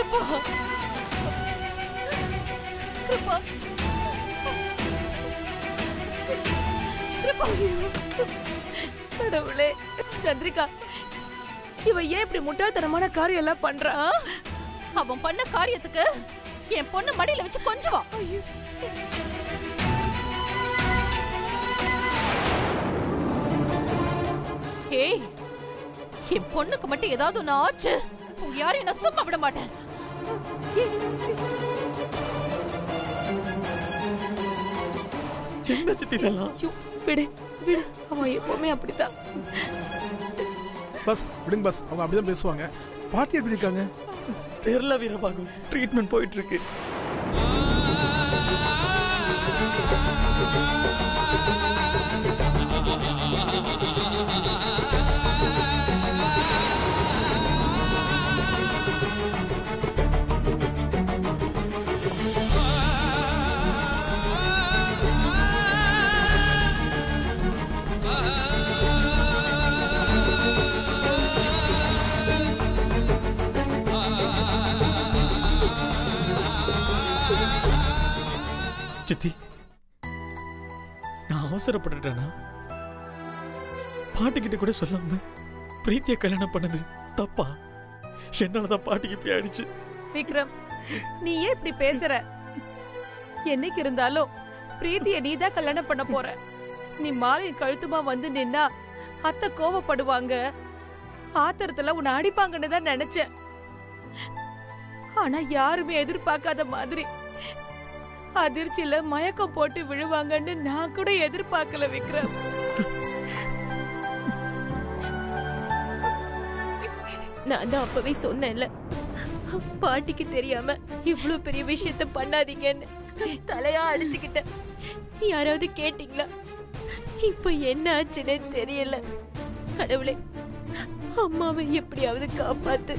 கிருபா கிருபா கிருபா கடவுளே சந்திரிகா இவ ஏன் இப்படி முட்டாள்தனமான காரியம் எல்லாம் பண்றா ஆ? அவன் பண்ண காரியத்துக்கு என் பொண்ணு மடியில வச்சு கொஞ்சுவா ஏய் என் பொண்ணுக்கு மட்டும் ஏதாவது ஒண்ணு ஆச்சு உங்க யாரையும் நான் சும்மா விட மாட்டேன் என்ன சித்தி இதெல்லாம் ஐயோ, விடு விடு அவன் எப்பவுமே அப்படித்தான் பஸ் விடுங்க பஸ் அவங்க அப்படிதான் பேசுவாங்க பாட்டி எப்படி இருக்காங்க தெரியல வீரபாகு ட்ரீட்மெண்ட் போயிட்டு இருக்கு சித்தி நான் அவசரப்பட்டுட்டேனா பாட்டுக்கிட்ட கூட சொல்லாம பிரீத்திய கல்யாணம் பண்ணது தப்பா என்னாலதான் பாட்டிக்கு இப்படி ஆயிடுச்சு விக்ரம் நீ ஏன் இப்படி பேசுற என்னைக்கு இருந்தாலும் பிரீத்திய நீ தான் கல்யாணம் பண்ண போற நீ மாலை கழுத்துமா வந்து நின்னா அத்தை கோவப்படுவாங்க ஆத்திரத்துல உன்னை அடிப்பாங்கன்னு தான் நினைச்சேன் ஆனா யாருமே எதிர்பார்க்காத மாதிரி அதிர்ச்சியில மயக்கம் போட்டு விழுவாங்கன்னு நான் கூட எதிர்பார்க்கல விக்ரம் நான் தான் அப்பவே சொன்னேன்ல பாட்டிக்கு தெரியாம இவ்ளோ பெரிய விஷயத்த பண்ணாதீங்கன்னு தலையா அடிச்சுக்கிட்டேன் யாராவது கேட்டீங்களா இப்ப என்ன ஆச்சுன்னே தெரியல கடவுளே அம்மாவை எப்படியாவது காப்பாத்து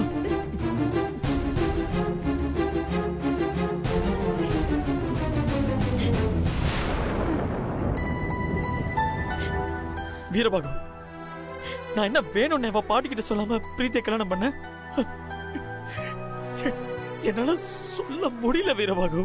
வீரபாகு நான் என்ன வேணும்னு அவ பாட்டிக்கிட்ட சொல்லாம பிரீத்திய கல்யாணம் பண்ண என்னால சொல்ல முடியல வீரபாகு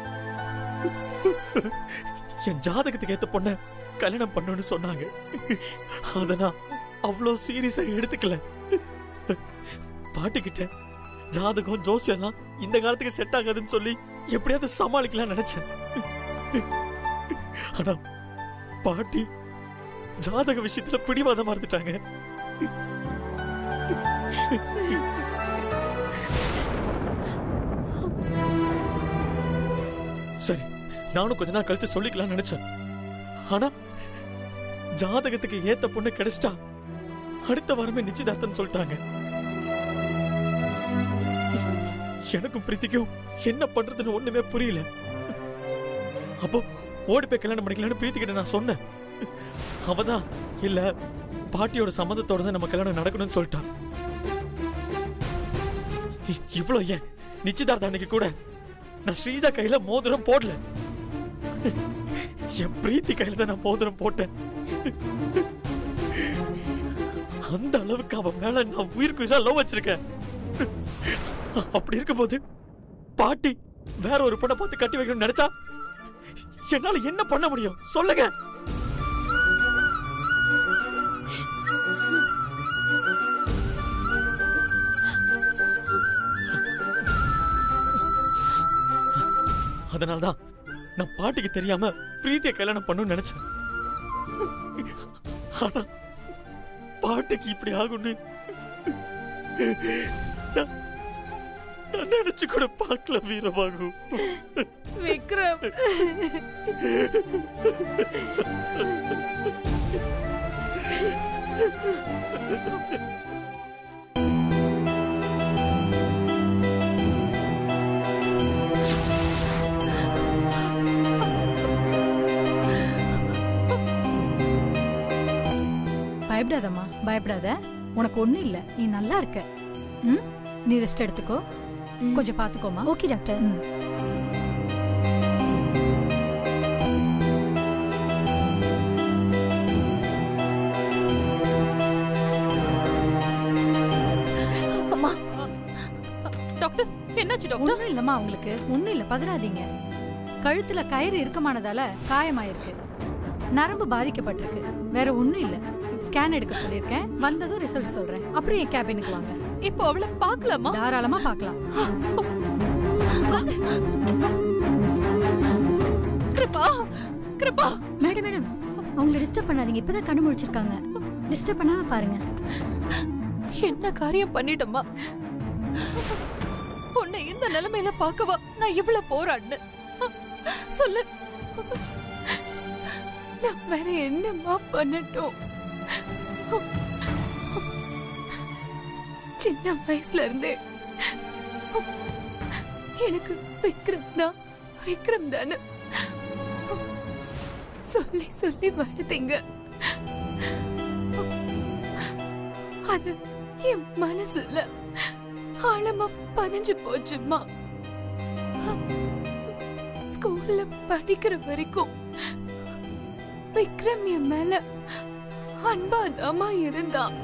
என் ஜாதகத்துக்கு ஏத்த பொண்ண கல்யாணம் பண்ணணும்னு சொன்னாங்க அத நான் அவ்வளோ சீரியஸா எடுத்துக்கல பாட்டிக்கிட்ட ஜாதகம் ஜோசியெல்லாம் இந்த காலத்துக்கு செட் ஆகாதுன்னு சொல்லி எப்படியாவது சமாளிக்கலாம் நினைச்சேன் ஆனா பாட்டி ஜாதக விஷயத்துல பிடிவாதமா இருந்துட்டாங்க சரி நானும் கொஞ்ச நாள் கழிச்சு சொல்லிக்கலாம் நினைச்சேன் ஆனா ஜாதகத்துக்கு ஏத்த பொண்ணு கிடைச்சிட்டா அடுத்த வாரமே நிச்சயதார்த்தம் சொல்லிட்டாங்க எனக்கும் பிரீத்திக்கும் என்ன பண்றதுன்னு ஒண்ணுமே புரியல அப்போ ஓடி போய் கல்யாணம் பண்ணிக்கலாம்னு பிரீத்தி கிட்ட நான் சொன்னேன் அவதான் இல்ல பாட்டியோட சம்மதத்தோட தான் நம்ம கல்யாணம் நடக்கணும்னு சொல்லிட்டா இ- இவ்ளோ ஏன் நிச்சயதார்த்த அன்னைக்கு கூட நான் ஸ்ரீஜா கையில மோதிரம் போடல என் பிரீத்தி கையில தான் நான் மோதிரம் போட்டேன் அந்த அளவுக்கு அவன் மேல நான் உயிருக்கு உயிரா லவ் வச்சிருக்கேன் அப்படி இருக்கும்போது பாட்டி வேற ஒரு பொண்ணை பார்த்து கட்டி வைக்கணும்னு நினைச்சா என்னால என்ன பண்ண முடியும் சொல்லுங்க அதனால்தான் நான் பாட்டிக்கு தெரியாம பிரீத்திய கல்யாணம் பண்ணணும்னு நினைச்சேன் ஆனா பாட்டிக்கு இப்படி ஆகும்னு நான் நான் நினைச்சு கூட பார்க்கல வீரபாகு விக்ரம் பயப்படாதம்மா பயப்படாத உனக்கு ஒண்ணும் இல்ல நீ நல்லா இருக்க ம் நீ ரெஸ்ட் எடுத்துக்கோ கொஞ்சம் பாத்துக்கோமா ஓகே டாக்டர் ம் அம்மா டாக்டர் என்னாச்சு டாக்டர் ஒண்ணும் இல்லம்மா அவங்களுக்கு ஒண்ணும் இல்ல பதறாதீங்க கழுத்துல கயிறு இறுக்கமானதால காயமாயிருக்கு நரம்பு பாதிக்கப்பட்டிருக்கு வேற ஒண்ணும் இல்ல ஸ்கேன் எடுக்க சொல்லியிருக்கேன் வந்ததும் ரிசல்ட் சொல்றேன் அப்புறம் என் கேபினுக்கு வாங்க இப்போ அவளை பார்க்கலாமா தாராளமா பார்க்கலாம் கிருபா கிருபா மேடம் மேடம் அவங்கள டிஸ்டர்ப் பண்ணாதீங்க இப்பதான் கண்ணு முழிச்சிருக்காங்க டிஸ்டர்ப் பண்ணாம பாருங்க என்ன காரியம் பண்ணிட்டம்மா உன்னை இந்த நிலைமையில பார்க்கவா நான் இவ்வளவு போராடினேன் சொல்லு நான் வேற என்னம்மா பண்ணட்டும் சின்ன வயசுல இருந்தே எனக்கு விக்ரம் தான் விக்ரம் தானே சொல்லி சொல்லி வளர்த்தீங்க அது என் மனசுல ஆழமா பதிஞ்சு போச்சுமா ஸ்கூல்ல படிக்கிற வரைக்கும் விக்ரம் என் மேல அன்பாதாமா இருந்தான்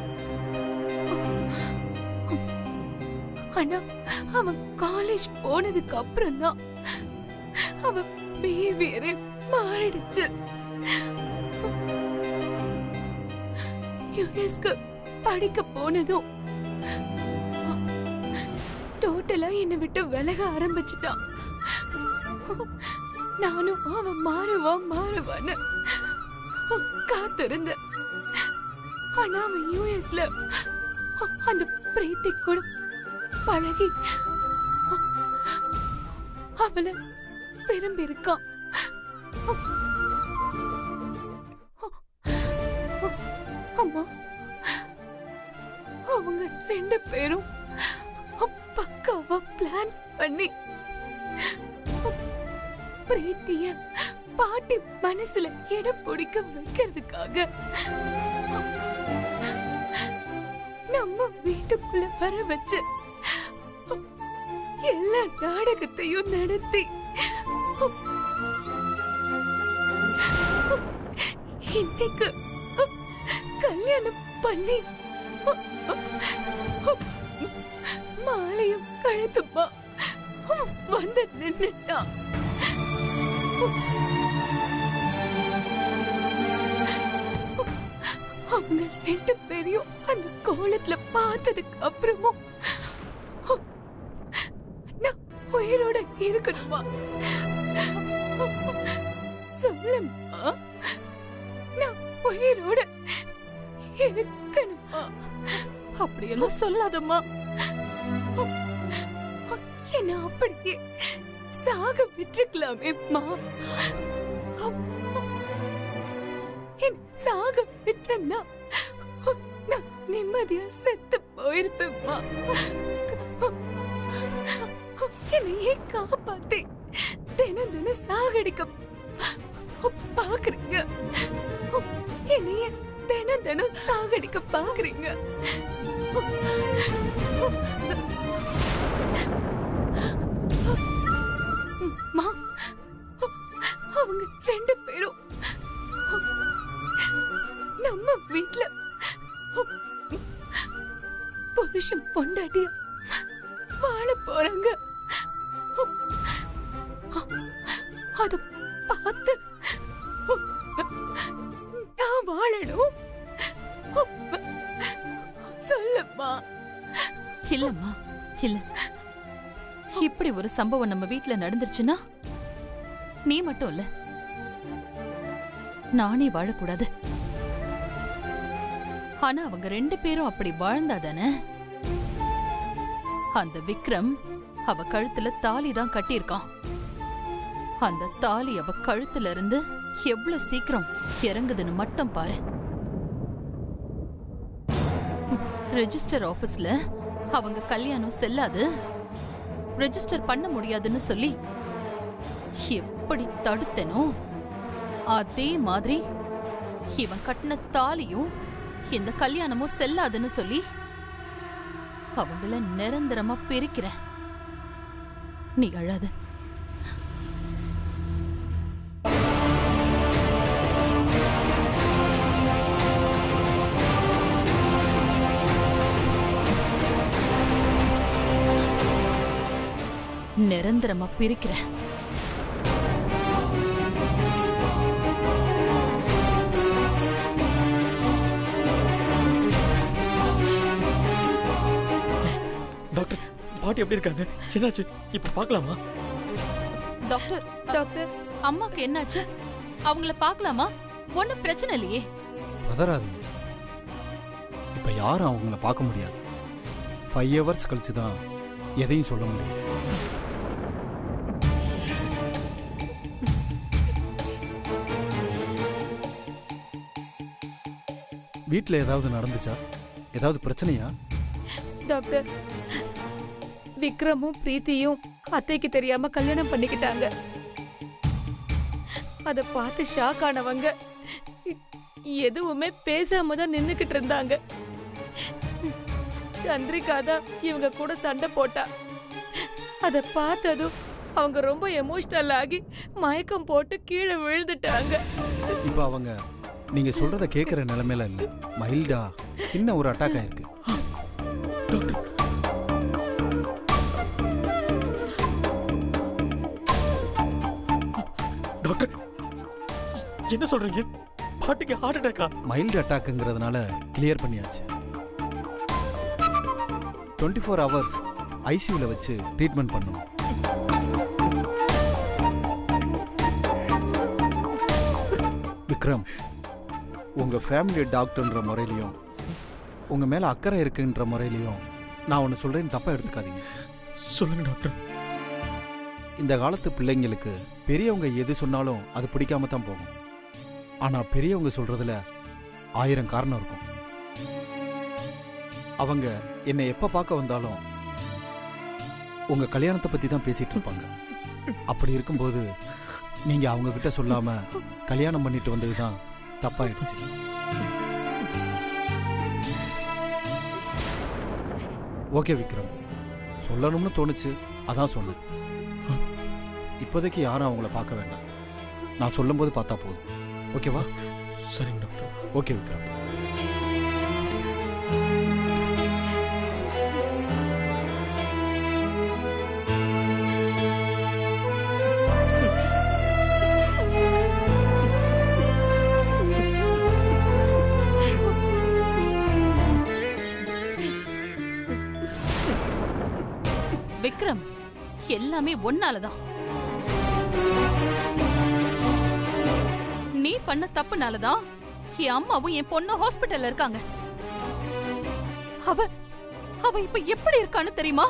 ஆனா அவன் காலேஜ் போனதுக்கு அப்புறம் தான் அவன் பிஹேவியரே மாறிடுச்சு யுஎஸ்க்கு படிக்க போனதும் டோட்டலா என்னை விட்டு விலக ஆரம்பிச்சிட்டான் நானும் அவன் மாறுவான் மாறுவான்னு காத்திருந்தேன் ஆனா அவன் யூஎஸ்ல அந்த பிரீத்தி கூட பழகி அவளை விரும்பி இருக்கான் அம்மா அவங்க ரெண்டு பேரும் பக்காவா பிளான் பண்ணி பிரீத்திய பாட்டி மனசுல இடம் பிடிக்க வைக்கிறதுக்காக நம்ம வீட்டுக்குள்ள வர வச்சு எல்லா நாடகத்தையும் நடத்தி இன்னைக்கு கல்யாணம் பண்ணி மாலையும் கழுத்துமா வந்து நின்னுட்டான் அவங்க ரெண்டு பேரையும் அந்த கோலத்துல பார்த்ததுக்கு அப்புறமும் நான் உயிரோட இருக்கணுமா சொல்லுமா நான் உயிரோட இருக்கணுமா அப்படியெல்லாம் சொல்லாதம்மா என்ன அப்படியே சாக விட்டுருக்கலாமேம்மா என் சாக விட்டுருந்தா நான் நிம்மதியா செத்து போயிருப்பேம்மா என்னையே காப்பாத்தி தினம் தினம் சாகடிக்க பாக்குறீங்க என்னைய தினம் தினம் சாகடிக்க பாக்குறீங்க அம்மா, அவங்க ரெண்டு பேரும் நம்ம வீட்ல புருஷன் பொண்டாட்டிய வாழ போறாங்க அத பார்த்து நான் வாழணும் சொல்லுமா இல்லம்மா இல்ல இப்படி ஒரு சம்பவம் நம்ம வீட்ல நடந்துருச்சுன்னா நீ மட்டும் இல்ல நானே வாழக்கூடாது ஆனா அவங்க ரெண்டு பேரும் அப்படி வாழ்ந்தாதானே அந்த விக்ரம் அவ கழுத்துல தாலி தான் கட்டியிருக்கான் அந்த தாலி அவ கழுத்துல இருந்து எவ்வளவு சீக்கிரம் இறங்குதுன்னு மட்டும் பாரு ரெஜிஸ்டர் ஆபீஸ்ல அவங்க கல்யாணம் செல்லாது ரெஜிஸ்டர் பண்ண முடியாதுன்னு சொல்லி எப்படி தடுத்தனோ அதே மாதிரி இவன் கட்டின தாலியும் இந்த கல்யாணமும் செல்லாதுன்னு சொல்லி அவங்கள நிரந்தரமா பிரிக்கிறேன் நீ அழாத நிரந்தரமா பிரிக்கிறேன் டாக்டர் பாட்டி எப்படி இருக்காங்க என்னாச்சு இப்ப பார்க்கலாமா டாக்டர் டாக்டர் அம்மாக்கு என்னாச்சு அவங்கள பார்க்கலாமா ஒண்ணும் பிரச்சனை இல்லையே பதறாதீங்க இப்போ யாரும் அவங்கள பார்க்க முடியாது ஃபைவ் ஹவர்ஸ் கழிச்சு தான் எதையும் சொல்ல முடியும் வீட்டில் ஏதாவது நடந்துச்சா ஏதாவது பிரச்சனையா டாக்டர் விக்ரமும் பிரீத்தியும் அத்தைக்கு தெரியாம கல்யாணம் பண்ணிக்கிட்டாங்க அத பார்த்து ஷாக் ஆனவங்க எதுவுமே பேசாம தான் நின்னுக்கிட்டு இருந்தாங்க சந்திரிகா தான் இவங்க கூட சண்டை போட்டா அத பார்த்ததும் அவங்க ரொம்ப எமோஷனல் ஆகி மயக்கம் போட்டு கீழே விழுந்துட்டாங்க இப்போ அவங்க நீங்கள் சொல்கிறத கேட்குற நிலைமையில இல்லை மைல்டா சின்ன ஒரு அட்டாக் ஆயிருக்கு டாக்டர் டாக்டர் என்ன சொல்றீங்க பாட்டிக்கு ஹார்ட் அட்டாக்கா மைல்டு அட்டாக்குங்கிறதுனால கிளியர் பண்ணியாச்சு டுவெண்ட்டி ஃபோர் ஹவர்ஸ் ஐசியூவில் வச்சு ட்ரீட்மெண்ட் பண்ணணும் விக்ரம் உங்கள் ஃபேமிலி டாக்டர்ன்ற முறையிலையும் உங்கள் மேலே அக்கறை இருக்குன்ற முறையிலையும் நான் ஒன்று சொல்கிறேன்னு தப்பாக எடுத்துக்காதீங்க சொல்லுங்க டாக்டர் இந்த காலத்து பிள்ளைங்களுக்கு பெரியவங்க எது சொன்னாலும் அது பிடிக்காம தான் போகும் ஆனால் பெரியவங்க சொல்றதுல ஆயிரம் காரணம் இருக்கும் அவங்க என்னை எப்போ பார்க்க வந்தாலும் உங்க கல்யாணத்தை பத்தி தான் பேசிட்டு இருப்பாங்க அப்படி இருக்கும்போது நீங்க அவங்க கிட்ட சொல்லாம கல்யாணம் பண்ணிட்டு வந்தது தான் தப்பாயிடுச்சு ஓகே விக்ரம் சொல்லணும்னு தோணுச்சு அதான் சொன்னேன் இப்போதைக்கு யாரும் அவங்கள பார்க்க வேண்டாம் நான் சொல்லும்போது பார்த்தா போதும் ஓகேவா சரிங்க டாக்டர் ஓகே விக்ரம் விக்ரம் எல்லாமே ஒன்னாலதான் நீ பண்ண தப்புனாலதான் என் அம்மாவும் என் பொண்ணும் ஹாஸ்பிட்டல்ல இருக்காங்க அவ அவ இப்ப எப்படி இருக்கான்னு தெரியுமா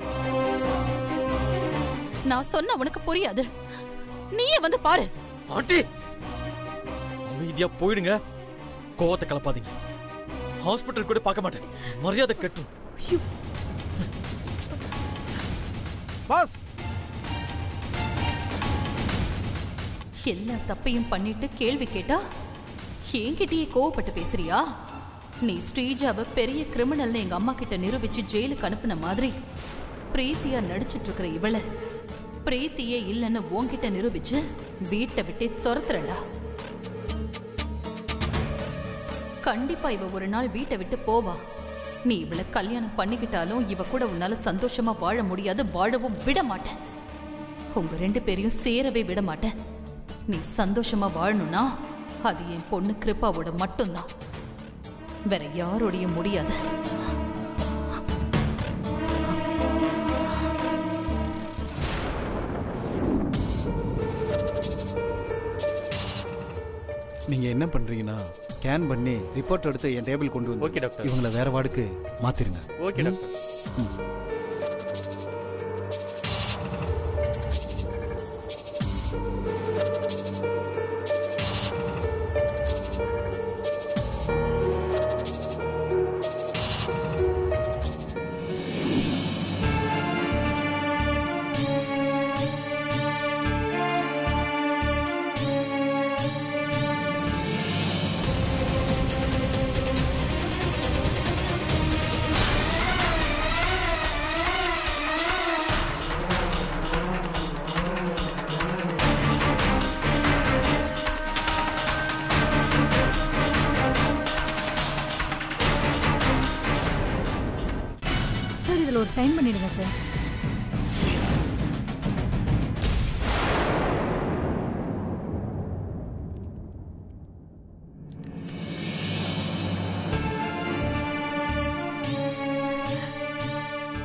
நான் சொன்ன உனக்கு புரியாது நீயே வந்து பாரு ஆண்டி அமைதியா போயிடுங்க கோவத்தை கலப்பாதீங்க ஹாஸ்பிட்டல் கூட பார்க்க மாட்டேன் மரியாதை கட்டும் பாஸ் எல்லா தப்பையும் பண்ணிட்டு கேள்வி கேட்டா என்கிட்டயே கோவப்பட்டு பேசுறியா நீ ஸ்ரீஜாவை பெரிய கிரிமினல்னு எங்க அம்மா கிட்ட நிரூபிச்சு ஜெயிலுக்கு அனுப்புன மாதிரி பிரீத்தியா நடிச்சிட்டு இருக்கிற இவள பிரீத்தியே இல்லைன்னு உன்கிட்ட நிரூபிச்சு வீட்டை விட்டே துரத்துறடா கண்டிப்பா இவ ஒரு நாள் வீட்டை விட்டு போவா நீ இவளை கல்யாணம் பண்ணிக்கிட்டாலும் இவ கூட உன்னால சந்தோஷமா வாழ முடியாது வாழவும் விட மாட்டேன் உங்க ரெண்டு பேரையும் சேரவே விட மாட்டேன் நீ சந்தோஷமா வாழணும்னா அது என் பொண்ணு கிருப்பாவோட மட்டும்தான் வேற யாரோடையும் முடியாது நீங்க என்ன பண்றீங்கன்னா ஸ்கேன் பண்ணி ரிப்போர்ட் எடுத்து என் டேபிள் கொண்டு வந்து ஓகே டாக்டர் இவங்கள வேற வார்டுக்கு மாத்திருங்க ஓகே டாக்டர் ம். சார் இதில் ஒரு சைன் பண்ணிடுங்க சார்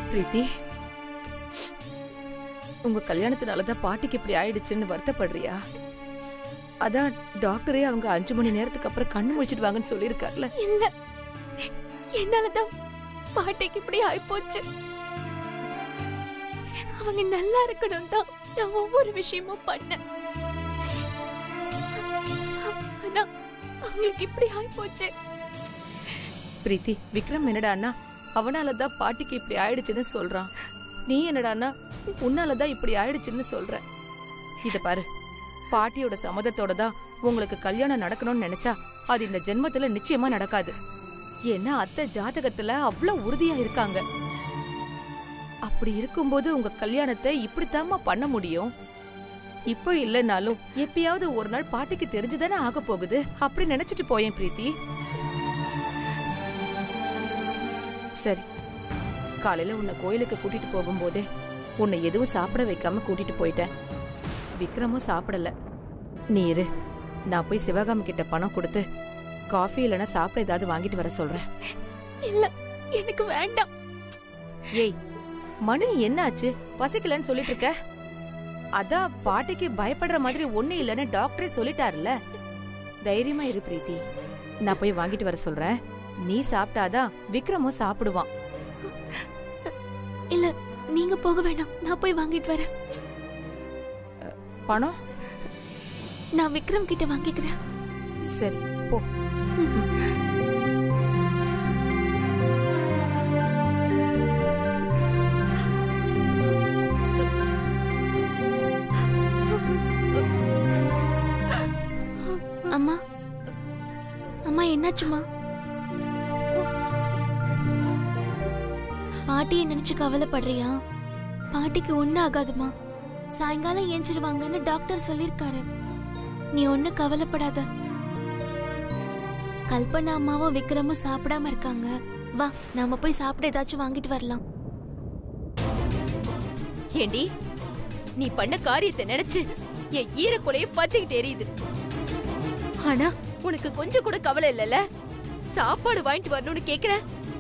பிரீத்தி உங்க கல்யாணத்தினாலதான் பாட்டிக்கு இப்படி ஆயிடுச்சுன்னு வருத்தப்படுறியா அதான் டாக்டரே அவங்க அஞ்சு மணி நேரத்துக்கு அப்புறம் கண்ணு முழிச்சிட்டு வாங்கன்னு சொல்லியிருக்காருல இல்ல என்னாலதான் பாட்டிக்கு இப்படி ஆயிப்போச்சு அவங்க நல்லா இருக்கணும் தான் நான் ஒவ்வொரு விஷயமும் பண்ணேன் ஆனா அவங்களுக்கு இப்படி ஆயிப்போச்சு பிரீத்தி விக்ரம் என்னடான்னா அவனாலதான் பாட்டிக்கு இப்படி ஆயிடுச்சுன்னு சொல்றான் நீ என்னடான்னா உன்னாலதான் இப்படி ஆயிடுச்சுன்னு சொல்ற இத பாரு பாட்டியோட சம்மதத்தோட தான் உங்களுக்கு கல்யாணம் நடக்கணும்னு நினைச்சா அது இந்த ஜென்மத்துல நிச்சயமா நடக்காது ஏன்னா அத்தை ஜாதகத்துல அவ்வளவு உறுதியா இருக்காங்க அப்படி இருக்கும்போது உங்க கல்யாணத்தை இப்படித்தாம்மா பண்ண முடியும் இப்போ இல்லைனாலும் எப்பயாவது ஒரு நாள் பாட்டிக்கு தெரிஞ்சுதானே ஆக போகுது அப்படி நினைச்சிட்டு போயேன் பிரீத்தி சரி காலையில உன்னை கோயிலுக்கு கூட்டிட்டு போகும்போதே உன்னை எதுவும் சாப்பிட வைக்காம கூட்டிட்டு போயிட்டேன் விக்ரமும் சாப்பிடல நீ இரு நான் போய் சிவகாமி கிட்ட பணம் கொடுத்து காஃபி இல்லைன்னா சாப்பிட ஏதாவது வாங்கிட்டு வர சொல்றேன் இல்ல எனக்கு வேண்டாம் ஏய் மணி என்னாச்சு பசிக்கலன்னு சொல்லிட்டு இருக்க அதான் பாட்டிக்கு பயப்படுற மாதிரி ஒண்ணு இல்லைன்னு டாக்டரே சொல்லிட்டாருல தைரியமா இரு பிரீத்தி நான் போய் வாங்கிட்டு வர சொல்றேன் நீ சாப்பிட்டாதான் விக்ரமும் சாப்பிடுவான் இல்ல நீங்க போக வேண்டாம் நான் போய் வாங்கிட்டு வரேன் பணம் நான் விக்ரம் கிட்ட வாங்கிக்கிறேன் சரி போ அம்மா அம்மா என்னாச்சுமா பாட்டியை நினைச்சு கவலைப்படுறியா பாட்டிக்கு ஒன்னும் ஆகாதுமா சாயங்காலம் ஏஞ்சிருவாங்கன்னு டாக்டர் சொல்லிருக்காரு நீ ஒன்னும் கவலைப்படாத கல்பனா அம்மாவும் விக்ரமும் சாப்பிடாம இருக்காங்க வா நாம போய் சாப்பிட ஏதாச்சும் வாங்கிட்டு வரலாம் ஏண்டி நீ பண்ண காரியத்தை நினைச்சு என் ஈரக்குலைய பத்திக்கிட்டு எரியுது ஆனா உனக்கு கொஞ்சம் கூட கவலை இல்லைல்ல சாப்பாடு வாங்கிட்டு வரணும்னு கேக்குற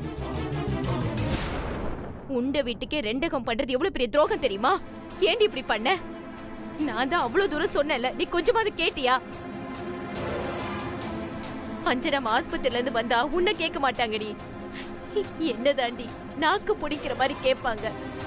உண்ட வீட்டுக்கே ரெண்டகம் பண்றது எவ்வளவு பெரிய துரோகம் தெரியுமா ஏண்டி இப்படி பண்ண நான் தான் அவ்வளவு தூரம் சொன்னேன்ல நீ கொஞ்சமாவது கேட்டியா அஞ்சனம் ஆஸ்பத்திரில இருந்து வந்தா உன்னை கேட்க மாட்டாங்கடி என்னதாண்டி நாக்கு பிடிக்கிற மாதிரி கேட்பாங்க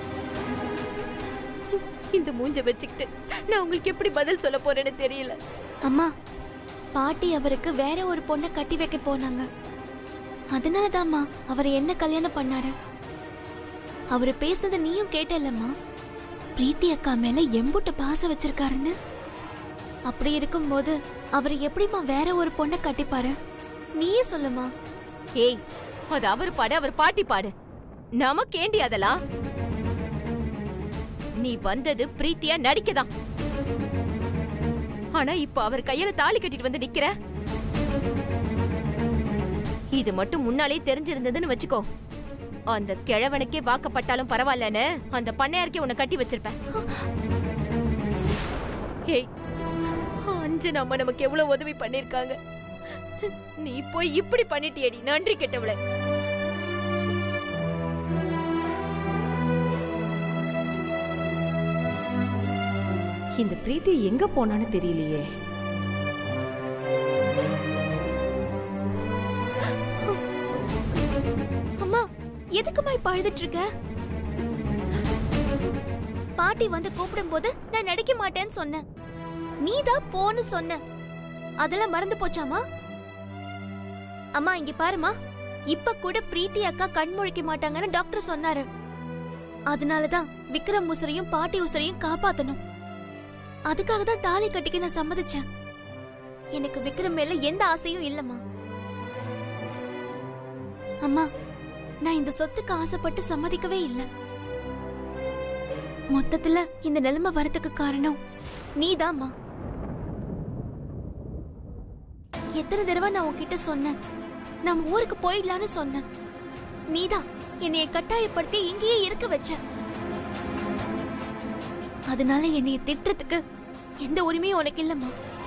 இந்த மூஞ்ச வச்சுக்கிட்டு நான் உங்களுக்கு எப்படி பதில் சொல்ல போறேன்னு தெரியல அம்மா பாட்டி அவருக்கு வேற ஒரு பொண்ணை கட்டி வைக்க போனாங்க அதனாலதாம்மா அவர் என்ன கல்யாணம் பண்ணாரு அவர் பேசுனதை நீயும் கேட்டல்லம்மா பிரீத்தி அக்கா மேல எம்புட்டு பாசம் வச்சிருக்காருன்னு அப்படி இருக்கும்போது அவர் எப்படிம்மா வேற ஒரு பொண்ணை கட்டிப்பாரு நீயே சொல்லுமா ஏய் அது அவர் பாடு அவர் பாட்டி பாடு நமக்கேண்டி அதெல்லாம் நீ வந்தது பிரீத்தியா நடிக்கதான் ஆனா இப்ப அவர் கையில தாலி கட்டிட்டு வந்து நிக்கிற இது மட்டும் முன்னாலே தெரிஞ்சிருந்ததுன்னு வச்சுக்கோ அந்த கிழவனுக்கே வாக்கப்பட்டாலும் பரவாயில்லன்னு அந்த பண்ணையாருக்கே உன்னை கட்டி வச்சிருப்பேன் ஏய் அஞ்சன் அம்மா நமக்கு எவ்வளவு உதவி பண்ணிருக்காங்க நீ போய் இப்படி பண்ணிட்டியடி நன்றி கெட்டவளே இந்த பிரீத்தி எங்க போனான்னு தெரியலையே அம்மா எதுக்குமா இப்ப அழுதுட்டு இருக்க பாட்டி வந்து கூப்பிடும்போது நான் நடிக்க மாட்டேன்னு சொன்னேன் நீ தான் போன்னு சொன்ன அதெல்லாம் மறந்து போச்சாமா அம்மா இங்க பாருமா இப்ப கூட பிரீத்தி அக்கா கண் முழிக்க மாட்டாங்கன்னு டாக்டர் சொன்னாரு அதனாலதான் விக்ரம் உசுரையும் பாட்டி உசுரையும் காப்பாத்தணும் அதுக்காக தான் தாலி கட்டிக்க நான் சம்மதிச்சேன் எனக்கு விக்ரம் மேல எந்த ஆசையும் இல்லம்மா அம்மா நான் இந்த சொத்துக்கு ஆசைப்பட்டு சம்மதிக்கவே இல்லை மொத்தத்துல இந்த நிலைமை வரதுக்கு காரணம் நீதாம்மா எத்தனை தடவை நான் உன்கிட்ட சொன்னேன் நம்ம ஊருக்கு போயிடலான்னு சொன்னேன் நீதான் என்னைய கட்டாயப்படுத்தி இங்கேயே இருக்க வச்ச அதனால என்னைய திட்டுறதுக்கு எந்த உரிமையும் உனக்கு இல்லம்மா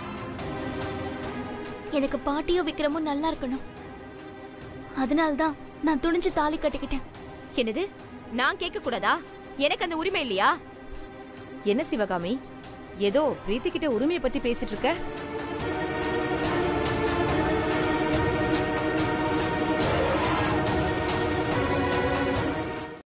எனக்கு பாட்டியோ விக்ரமும் நல்லா இருக்கணும் அதனால்தான் நான் துணிஞ்சு தாலி கட்டிக்கிட்டேன் என்னது நான் கேட்க கூடாதா எனக்கு அந்த உரிமை இல்லையா என்ன சிவகாமி ஏதோ பிரீத்தி கிட்ட உரிமையை பத்தி பேசிட்டு இருக்க